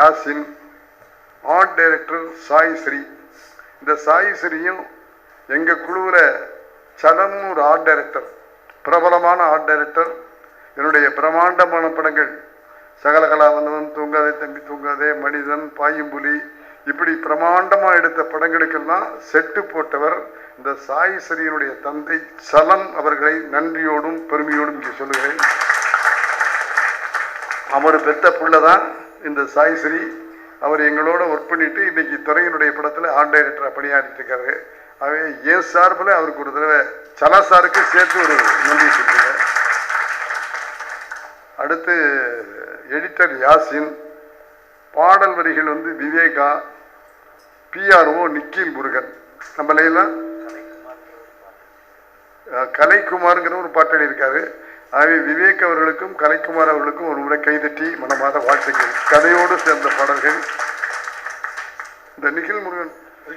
Yasin art director Sai Sri இந்த சாய் ஸ்ரீயும் எங்கள் குழுவில் சலம்னு ஒரு ஆர்ட் டைரக்டர் பிரபலமான ஆர்ட் டைரக்டர் என்னுடைய பிரம்மாண்டமான படங்கள் சகலகலாவல்லவன் தூங்காதே தம்பி தூங்காதே மனிதன் பாயும்புலி இப்படி பிரமாண்டமாக எடுத்த படங்களுக்கெல்லாம் செட்டு போட்டவர் இந்த சாய் ஸ்ரீயினுடைய தந்தை சலன் அவர்களை நன்றியோடும் பெருமையோடும் இங்கே சொல்லுகிறேன் அவர் பெத்த புள்ள தான் இந்த சாய் ஸ்ரீ அவர் எங்களோட ஒர்க் பண்ணிட்டு இன்னைக்கு துறையினுடைய படத்தில் ஆர்ட் டைரக்டராக பணியாற்றிட்டு இருக்காரு ஆகவே என் சார்பில் அவருக்கு ஒரு தடவை சலா சாருக்கு சேர்த்து ஒரு நன்றி சொல்லுங்க அடுத்து எடிட்டர் யாசின் பாடல் வரிகள் வந்து விவேகா பிஆர்ஓ நிக்கில் முருகன் நம்மளையெல்லாம் அஹ், கலைக்குமாருங்கிற ஒரு பாட்டளி இருக்காரு ஆகவே விவேக் அவர்களுக்கும் கலைக்குமார் அவர்களுக்கும் ஒரு முறை கைதட்டி மனமாத வாழ்த்துக்கள் கதையோடு சேர்ந்த பாடல்கள் இந்த நிகில் முருகன்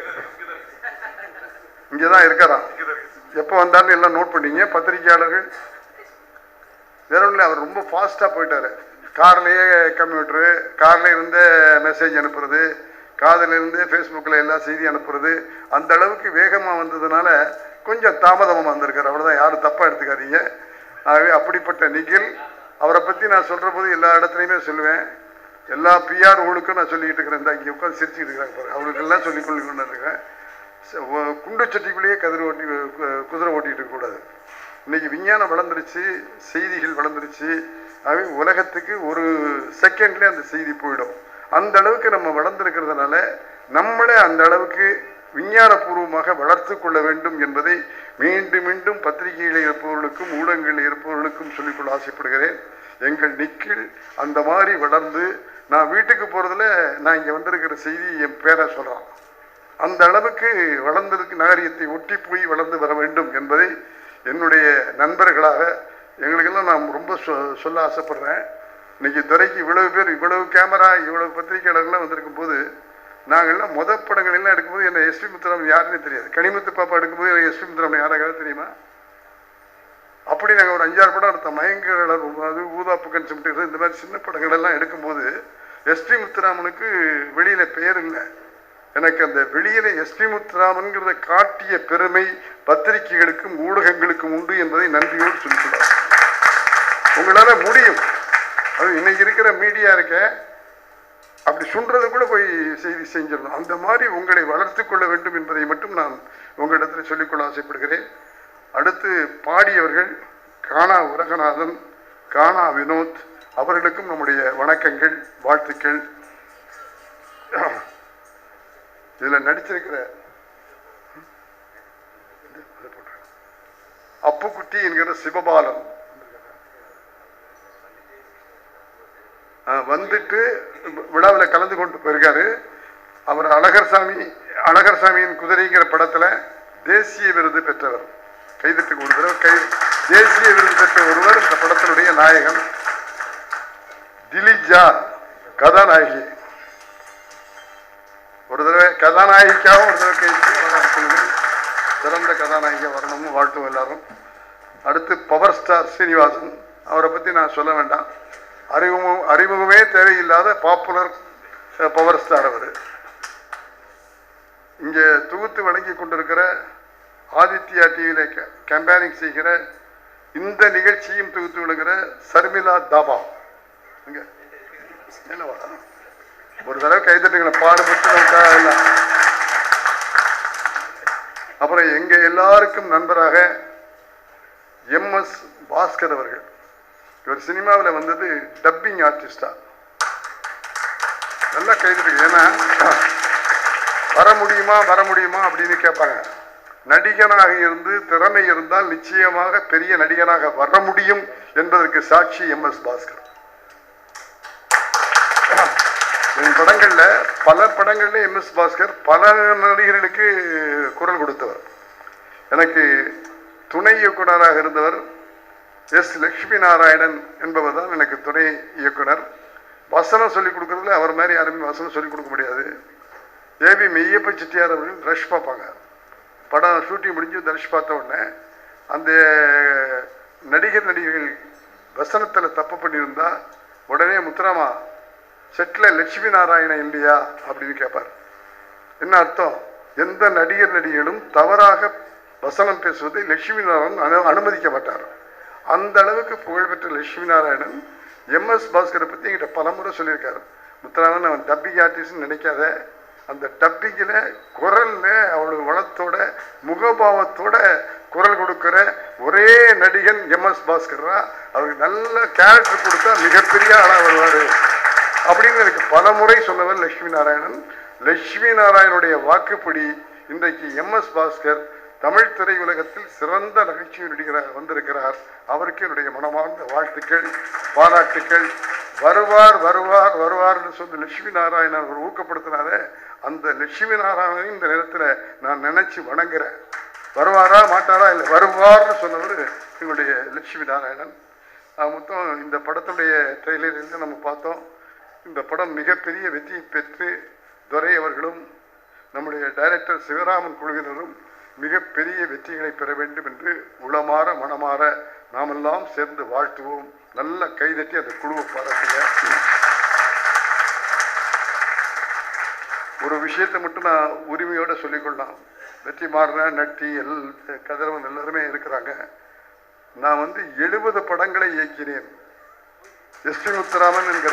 இங்கதான் இருக்காராம் எப்போ வந்தாலும் எல்லாம் நோட் பண்ணீங்க பத்திரிகையாளர்கள் வேற ஒன்றும் இல்லை அவர் ரொம்ப ஃபாஸ்ட்டாக போயிட்டாரு கார்லேயே கம்ப்யூட்டரு கார்ல இருந்தே மெசேஜ் அனுப்புறது காதில் இருந்து ஃபேஸ்புக்கில் எல்லா செய்தி அனுப்புறது அந்த அளவுக்கு வேகமாக வந்ததுனால கொஞ்சம் தாமதமாக வந்திருக்காரு அவ்வளோதான் யாரும் தப்பாக எடுத்துக்காதீங்க ஆகவே அப்படிப்பட்ட நிகில் அவரை பற்றி நான் சொல்கிற போது எல்லா இடத்துலையுமே சொல்லுவேன் எல்லா பிஆர் ஊழுக்கும் நான் சொல்லிக்கிட்டு இருக்கிறேன் இந்த இங்கே உட்காந்து சிரிச்சுக்கிட்டு இருக்கிறாங்க பாருங்க அவங்களுக்கெல்லாம் சொல்லிக் கொண்டு இருக்கேன் ச- ஒ- குண்டு சட்டிக்குள்ளேயே கதிர் ஓட்டி கு- குதிரை ஓட்டிட்டு இருக்கக்கூடாது இன்னைக்கு விஞ்ஞானம் வளர்ந்துருச்சு செய்திகள் வளர்ந்துருச்சு ஆகவே உலகத்துக்கு ஒரு செகண்ட்லேயே அந்த செய்தி போயிடும் அந்த அளவுக்கு நம்ம வளர்ந்துருக்கிறதுனால நம்மளே அந்த அளவுக்கு விஞ்ஞானபூர்வமாக வளர்த்து கொள்ள வேண்டும் என்பதை மீண்டும் மீண்டும் பத்திரிகையில் இருப்பவர்களுக்கும் ஊடகங்களில் இருப்பவர்களுக்கும் சொல்லிக்கொள்ள ஆசைப்படுகிறேன் எங்கள் நிக்கில் அந்த மாதிரி வளர்ந்து நான் வீட்டுக்கு போகிறதுல நான் இங்கே வந்திருக்கிற செய்தி என் பேரை சொல்கிறான் அந்த அளவுக்கு வளர்ந்திருக்கு நாகரிகத்தை ஒட்டி போய் வளர்ந்து வர வேண்டும் என்பதை என்னுடைய நண்பர்களாக எங்களுக்கெல்லாம் நான் ரொம்ப சொ- சொல்ல ஆசைப்படுறேன் இன்னைக்கு துறைக்கு இவ்வளவு பேர் இவ்வளவு கேமரா இவ்வளவு பத்திரிகையாளர்கள்லாம் வந்திருக்கும் போது நாங்கள்லாம் முத படங்கள் எல்லாம் எடுக்கும்போது என்ன எஸ்பி முத்துராமன் யாருன்னு தெரியாது கனிமுத்து பாப்பா எடுக்கும்போது எஸ்பி முத்துராமன் யாராவது தெரியுமா அப்படி நாங்கள் ஒரு அஞ்சாறு படம் எடுத்தோம் மயங்கர அது ஊதாப்புக்கன் சிமிட்டு இந்த மாதிரி சின்ன படங்கள் எல்லாம் எடுக்கும்போது எஸ்பி முத்துராமனுக்கு வெளியில பெயர் இல்லை எனக்கு அந்த வெளியில எஸ்பி முத்துராமன்கிறத காட்டிய பெருமை பத்திரிகைகளுக்கும் ஊடகங்களுக்கும் உண்டு என்பதை நன்றியோடு சொல்லிக்கிறார் உங்களால முடியும் அது இன்னைக்கு இருக்கிற மீடியா இருக்க அப்படி சுன்றது கூட போய் செய்தி செஞ்சிடணும் அந்த மாதிரி உங்களை வளர்த்துக் கொள்ள வேண்டும் என்பதை மட்டும் நான் உங்களிடத்தில் சொல்லிக்கொள்ள ஆசைப்படுகிறேன் அடுத்து பாடியவர்கள் கானா உலகநாதன் கானா வினோத் அவர்களுக்கும் நம்முடைய வணக்கங்கள் வாழ்த்துக்கள் இதுல நடிச்சிருக்கிற அப்புக்குட்டி என்கிற சிவபாலன் ஆஹ் வந்துட்டு விழாவில் கலந்து கொண்டு போயிருக்காரு அவர் அழகர்சாமி அழகர்சாமியின் குதிரைங்கிற படத்துல தேசிய விருது பெற்றவர் கைதட்டுக்கு ஒரு தடவை கை தேசிய விருது பெற்ற ஒருவர் இந்த படத்தினுடைய நாயகன் திலிஜா கதாநாயகி ஒரு தடவை கதாநாயகிக்காகவும் ஒரு தடவை கைது பாராட்டுங்கள். சிறந்த கதாநாயகியாக வரணும்னு வாழ்த்தும் எல்லாரும் அடுத்து பவர் ஸ்டார் சீனிவாசன் அவரை பற்றி நான் சொல்ல வேண்டாம் அறிமுகம் அறிமுகமே தேவையில்லாத பாப்புலர் பவர் ஸ்டார் அவர் இங்கே தொகுத்து வழங்கி கொண்டிருக்கிற ஆதித்யா டிவியில கேம்பேனிங் செய்கிற இந்த நிகழ்ச்சியும் தொகுத்து விழுகிற சர்மிளா தாபா இங்க என்னவா ஒரு தடவை கைதட்டுங்களேன் பாடுபட்டு நமக்காக எல்லாம் அப்புறம் எங்க எல்லாருக்கும் நண்பராக எம்எஸ் பாஸ்கர் அவர்கள் இவர் சினிமாவில் வந்தது டப்பிங் ஆர்டிஸ்டா நல்லா கைதட்டுங்க ஏன்னா வர முடியுமா வர முடியுமா அப்படின்னு கேட்பாங்க நடிகனாக இருந்து திறமை இருந்தால் நிச்சயமாக பெரிய நடிகனாக வர முடியும் என்பதற்கு சாட்சி எம் எஸ் பாஸ்கர் என் படங்கள்ல பல படங்கள்ல எம் எஸ் பாஸ்கர் பல நடிகர்களுக்கு குரல் கொடுத்தவர் எனக்கு துணை இயக்குனராக இருந்தவர் எஸ் லட்சுமி நாராயணன் என்பவர் தான் எனக்கு துணை இயக்குனர் வசனம் சொல்லிக் கொடுக்கறதுல அவர் மாதிரி யாருமே வசனம் சொல்லிக் கொடுக்க முடியாது ஏபி மெய்யப்ப செட்டியார் அவர்கள் ரஷ் பார்ப்பாங்க படம் ஷூட்டிங் முடிஞ்சு இந்த ரஷ் பார்த்த உடனே அந்த நடிகர் நடிகைகள் வசனத்தில் தப்பு பண்ணியிருந்தா உடனே முத்துராமா செட்டில் லட்சுமி நாராயணன் இல்லையா அப்படின்னு கேட்பார் என்ன அர்த்தம் எந்த நடிகர் நடிகளும் தவறாக வசனம் பேசுவதை லட்சுமி நாராயணன் அனு அனுமதிக்க மாட்டார் அந்த அளவுக்கு புகழ்பெற்ற லட்சுமி நாராயணன் எம்எஸ் பாஸ்கரை பற்றி என்கிட்ட பலமுறை சொல்லியிருக்காரு முத்துராமன் அவன் டப்பிங் ஆர்டிஸ்ட்னு நினைக்காத அந்த டப்பிங்கில் குரல்ல அவ்வளவு வளத்தோட முகபாவத்தோட குரல் கொடுக்கிற ஒரே நடிகன் எம்எஸ் பாஸ்கர்ரா அவருக்கு நல்ல கேரக்டர் கொடுத்தா மிகப்பெரிய ஆளாக வருவார் அப்படின்னு எனக்கு பல முறை சொன்னவர் லட்சுமி நாராயணன் லட்சுமி நாராயணனுடைய வாக்குப்படி இன்றைக்கு எம்எஸ் பாஸ்கர் தமிழ் திரையுலகத்தில் சிறந்த நகைச்சுவை நடிகராக வந்திருக்கிறார் அவருக்கு என்னுடைய மனமார்ந்த வாழ்த்துக்கள் பாராட்டுக்கள் வருவார் வருவார் வருவார்னு சொல்லி லட்சுமி நாராயணன் அவர் ஊக்கப்படுத்தினாரே அந்த லட்சுமி நாராயணன் இந்த நேரத்தில் நான் நினைச்சு வணங்குறேன் வருவாரா மாட்டாரா இல்லை வருவார்னு சொன்னவர் எங்களுடைய லட்சுமி நாராயணன் ஆக மொத்தம் இந்த படத்துடைய ட்ரெய்லரில் நம்ம பார்த்தோம் இந்த படம் மிகப்பெரிய வெற்றியை பெற்று துரை அவர்களும் நம்முடைய டைரக்டர் சிவராமன் குழுவினரும் மிகப்பெரிய வெற்றிகளை பெற வேண்டும் என்று உளமாற மனமாற நாமெல்லாம் சேர்ந்து வாழ்த்துவோம் நல்ல கைதட்டி அந்த குழுவை பாராட்டுங்க ஒரு விஷயத்தை மட்டும் நான் உரிமையோட சொல்லிக்கொள்ளலாம் வெற்றி மாறின நட்டி எல் கதிரவன் எல்லாருமே இருக்கிறாங்க நான் வந்து எழுபது படங்களை இயக்கினேன் எஸ் பி முத்துராமன் என்கிற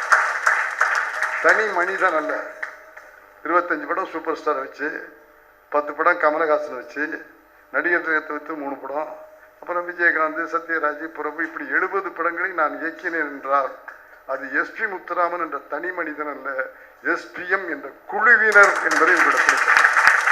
தனி மனிதன் அல்ல இருபத்தஞ்சு படம் சூப்பர் ஸ்டார் வச்சு பத்து படம் கமலஹாசன் வச்சு நடிகர் திலகத்தை வைத்து மூணு படம் அப்புறம் விஜயகாந்த் சத்யராஜ் பிரபு இப்படி எழுபது படங்களை நான் இயக்கினேன் என்றால் அது எஸ்பி முத்துராமன் என்ற தனி மனிதன் அல்ல எஸ்பிஎம் என்ற குழுவினர் என்பதை உங்களிடத்தில் சொல்றேன்.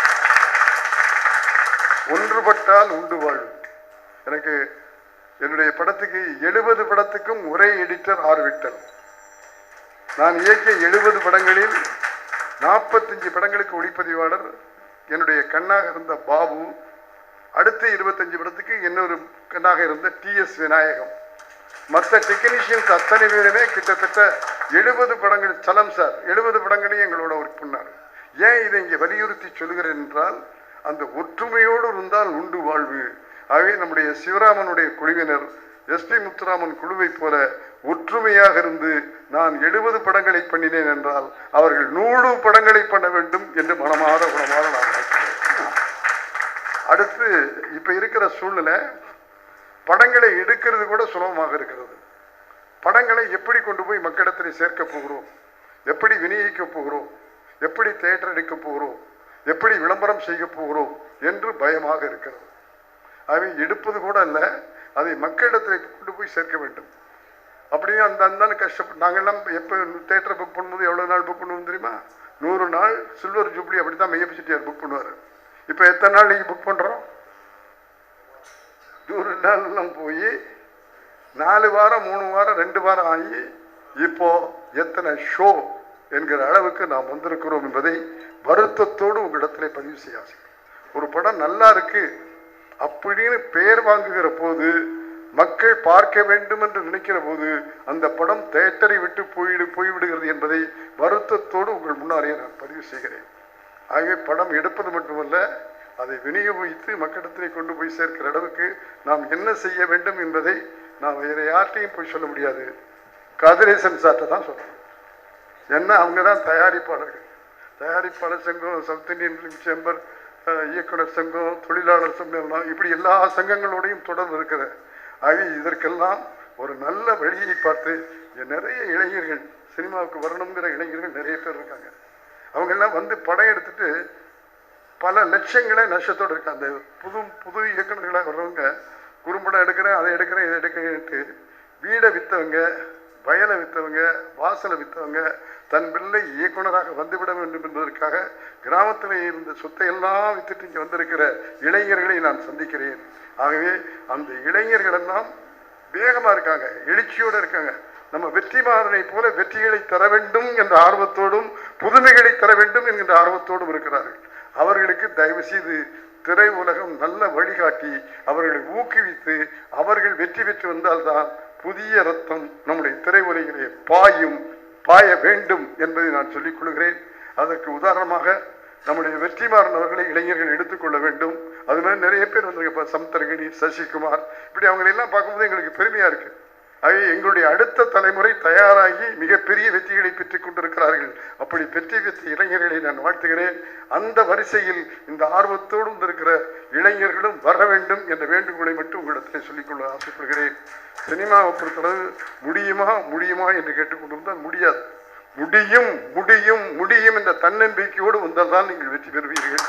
ஒன்றுபட்டால் உண்டு வாழ்வு எனக்கு என்னுடைய படத்துக்கு எழுபது படத்துக்கும் ஒரே எடிட்டர் ஆர் விட்டல் நான் இயக்கிய எழுபது படங்களில் நாற்பத்தஞ்சு படங்களுக்கு ஒளிப்பதிவாளர் என்னுடைய கண்ணாக இருந்த பாபு அடுத்த இருபத்தஞ்சு படத்துக்கு இன்னொரு கண்ணாக இருந்த டி எஸ் விநாயகம் மற்ற டெக்னீஷியன்ஸ் அத்தனை பேருமே கிட்டத்தட்ட எழுபது படங்கள் சலம் சார் எழுபது படங்களையும் எங்களோட ஒர்க் பண்ணார் ஏன் இதை இங்கே வலியுறுத்தி சொல்கிறேன் என்றால் அந்த ஒற்றுமையோடு இருந்தால் உண்டு வாழ்வு ஆகவே நம்முடைய சிவராமனுடைய குழுவினர் எஸ்பி முத்துராமன் குழுவைப் போல ஒற்றுமையாக இருந்து நான் எழுபது படங்களை பண்ணினேன் என்றால் அவர்கள் நூறு படங்களை பண்ண வேண்டும் என்று மனமாற குணமாக நான் நினைக்கிறேன் அடுத்து இப்ப இருக்கிற சூழ்நிலை படங்களை எடுக்கிறது கூட சுலபமாக இருக்கிறது படங்களை எப்படி கொண்டு போய் மக்களிடத்தில் சேர்க்க போகிறோம் எப்படி விநியோகிக்க போகிறோம் எப்படி தேட்டர் எடுக்க போகிறோம் எப்படி விளம்பரம் செய்ய போகிறோம் என்று பயமாக இருக்கிறது அவை எடுப்பது கூட அல்ல அதை மக்களிடத்தில் கொண்டு போய் சேர்க்க வேண்டும் அப்படியே அந்த அந்த கஷ்டப்பட்டு நாங்கள்லாம் எப்போ தேட்டரை புக் பண்ணும்போது எவ்வளோ நாள் புக் பண்ணுவோம் தெரியுமா நூறு நாள் சில்வர் ஜூப்ளி அப்படி தான் மையப்பு செட்டியார் புக் பண்ணுவார் இப்போ எத்தனை நாள் நீங்கள் புக் பண்ணுறோம் நூறு நாள்லாம் போய் நாலு வாரம் மூணு வாரம் ரெண்டு வாரம் ஆகி இப்போ எத்தனை ஷோ என்கிற அளவுக்கு நாம் வந்திருக்கிறோம் என்பதை வருத்தத்தோடு உங்களிடத்திலே பதிவு செய்ய ஆசை ஒரு படம் நல்லா இருக்கு அப்படின்னு பெயர் வாங்குகிற போது மக்கள் பார்க்க வேண்டும் என்று நினைக்கிற போது அந்த படம் தேட்டரை விட்டு போயிடு போய்விடுகிறது என்பதை வருத்தத்தோடு உங்கள் முன்னாலே நான் பதிவு செய்கிறேன் ஆகவே படம் எடுப்பது மட்டுமல்ல அதை விநியோகித்து மக்களிடத்திலே கொண்டு போய் சேர்க்கிற அளவுக்கு நாம் என்ன செய்ய வேண்டும் என்பதை நாம் வேற யார்கிட்டையும் போய் சொல்ல முடியாது கதிரேசன் சார்ட்ட தான் சொல்லணும் என்ன அவங்க தான் தயாரிப்பாளர்கள் தயாரிப்பாளர் சங்கம் சவுத் இந்தியன் ஃபிலிம் சேம்பர் அஹ், இயக்குனர் சங்கம் தொழிலாளர் சங்கம் எல்லாம் இப்படி எல்லா சங்கங்களோடையும் தொடர்பு இருக்கிற ஆகவே இதற்கெல்லாம் ஒரு நல்ல வழியை பார்த்து இங்க நிறைய இளைஞர்கள் சினிமாவுக்கு வரணுங்கிற இளைஞர்கள் நிறைய பேர் இருக்காங்க அவங்க எல்லாம் வந்து படம் எடுத்துட்டு பல லட்சங்களே நஷ்டத்தோடு இருக்கு அந்த புது புது இயக்குநர்களாக வர்றவங்க குறும்படம் எடுக்கிறேன் அதை எடுக்கிறேன் இதை எடுக்கிறேன்ட்டு வீடை விற்றவங்க வயலை விற்றவங்க வாசலை விற்றவங்க தன் பிள்ளை இயக்குனராக வந்துவிட வேண்டும் என்பதற்காக கிராமத்தில் இருந்த சொத்தை எல்லாம் வித்துட்டு இங்கே வந்திருக்கிற இளைஞர்களை நான் சந்திக்கிறேன் ஆகவே அந்த இளைஞர்கள் எல்லாம் வேகமா இருக்காங்க எழுச்சியோட இருக்காங்க நம்ம வெற்றிமாறனை போல வெற்றிகளை தர வேண்டும் என்ற ஆர்வத்தோடும் புதுமைகளை தர வேண்டும் என்கின்ற ஆர்வத்தோடும் இருக்கிறார்கள் அவர்களுக்கு தயவு செய்து திரை உலகம் நல்ல வழிகாட்டி அவர்களை ஊக்குவித்து அவர்கள் வெற்றி பெற்று வந்தால்தான் புதிய ரத்தம் நம்முடைய திரை உலகிலே பாயும் பாய வேண்டும் என்பதை நான் சொல்லிக் கொள்கிறேன் அதற்கு உதாரணமாக நம்முடைய வெற்றிமாறன் அவர்களை இளைஞர்கள் எடுத்துக்கொள்ள வேண்டும் அது மாதிரி நிறைய பேர் வந்து இப்போ சமுத்திரகிரி சசிகுமார் இப்படி அவங்களை எல்லாம் பார்க்கும்போது எங்களுக்கு பெருமையா இருக்கு ஆகவே எங்களுடைய அடுத்த தலைமுறை தயாராகி மிகப்பெரிய வெற்றிகளை பெற்றுக் கொண்டிருக்கிறார்கள் அப்படி வெற்றி பெற்ற இளைஞர்களை நான் வாழ்த்துகிறேன் அந்த வரிசையில் இந்த ஆர்வத்தோடு வந்திருக்கிற இளைஞர்களும் வர வேண்டும் என்ற வேண்டுகோளை மட்டும் உங்களிடத்தில் சொல்லிக்கொள்ள ஆசைப்படுகிறேன் சினிமாவை பொறுத்தளவு முடியுமா முடியுமா என்று கேட்டுக்கொண்டிருந்தால் முடியாது முடியும் முடியும் முடியும் என்ற தன்னம்பிக்கையோடு வந்தால்தான் நீங்கள் வெற்றி பெறுவீர்கள்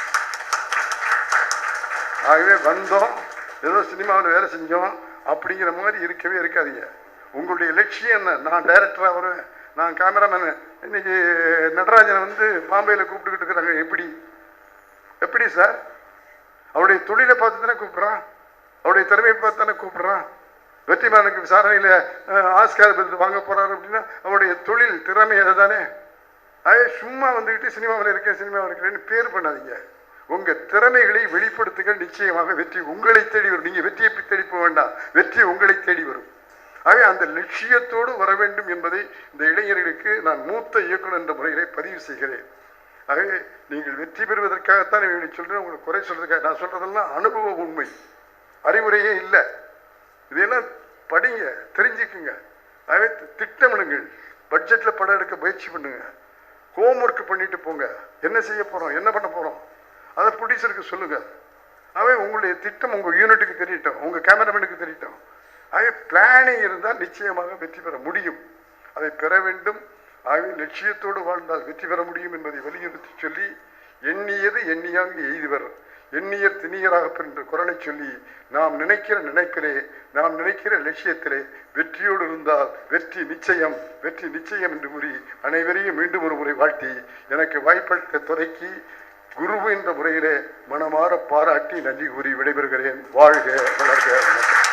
ஆகவே வந்தோம் ஏதோ சினிமாவில் வேலை செஞ்சோம் அப்படிங்கிற மாதிரி இருக்கவே இருக்காதீங்க உங்களுடைய லட்சியம் என்ன நான் டைரக்டராக வருவேன் நான் கேமராமேன் இன்னைக்கு நடராஜனை வந்து பாம்பேயில் கூப்பிட்டுக்கிட்டு இருக்கிறாங்க எப்படி எப்படி சார் அவருடைய தொழிலை பார்த்து தானே கூப்பிட்றான் அவருடைய திறமையை பார்த்து தானே கூப்பிட்றான் வெற்றிமாறனுக்கு விசாரணையில் ஆஸ்கார் விருது வாங்க போறாரு அப்படின்னா அவருடைய தொழில் திறமை அதை தானே அதே சும்மா வந்துக்கிட்டு சினிமாவில் இருக்கேன் சினிமாவில் இருக்கிறேன்னு பேர் பண்ணாதீங்க உங்க திறமைகளை வெளிப்படுத்துங்கள் நிச்சயமாக வெற்றி உங்களை தேடி வரும் நீங்க வெற்றியை தேடி போக வேண்டாம் வெற்றி உங்களை தேடி வரும் ஆகவே அந்த லட்சியத்தோடு வர வேண்டும் என்பதை இந்த இளைஞர்களுக்கு நான் மூத்த இயக்குனர் என்ற முறையிலே பதிவு செய்கிறேன் ஆகவே நீங்கள் வெற்றி பெறுவதற்காகத்தான் இவங்களை சொல்றேன் உங்களுக்கு குறை சொல்றதுக்காக நான் சொல்றதெல்லாம் அனுபவ உண்மை அறிவுரையே இல்லை இதையெல்லாம் படிங்க தெரிஞ்சுக்குங்க ஆகவே தி- திட்டமிடுங்கள் பட்ஜெட்டில் படம் எடுக்க முயற்சி பண்ணுங்க ஹோம்ஒர்க் பண்ணிட்டு போங்க என்ன செய்ய போறோம் என்ன பண்ண போறோம் அதை ப்ரொடியூசருக்கு சொல்லுங்க ஆகவே உங்களுடைய திட்டம் உங்க யூனிட்டுக்கு தெரியட்டும் உங்க கேமராமேனுக்கு தெரியட்டும் ஆகவே பிளானிங் இருந்தால் நிச்சயமாக வெற்றி பெற முடியும் அதை பெற வேண்டும் ஆகவே லட்சியத்தோடு வாழ்ந்தால் வெற்றி பெற முடியும் என்பதை வலியுறுத்தி சொல்லி எண்ணியது எண்ணியாக எய்துவர் எண்ணியர் திணியராக என்ற குரலை சொல்லி நாம் நினைக்கிற நினைப்பிலே நாம் நினைக்கிற லட்சியத்திலே வெற்றியோடு இருந்தால் வெற்றி நிச்சயம் வெற்றி நிச்சயம் என்று கூறி அனைவரையும் மீண்டும் ஒரு முறை வாழ்த்தி எனக்கு வாய்ப்பளித்த துறைக்கு குரு என்ற முறையிலே மனமாற பாராட்டி நன்றி கூறி விடைபெறுகிறேன் வாழ்க வளர்க வணக்கம்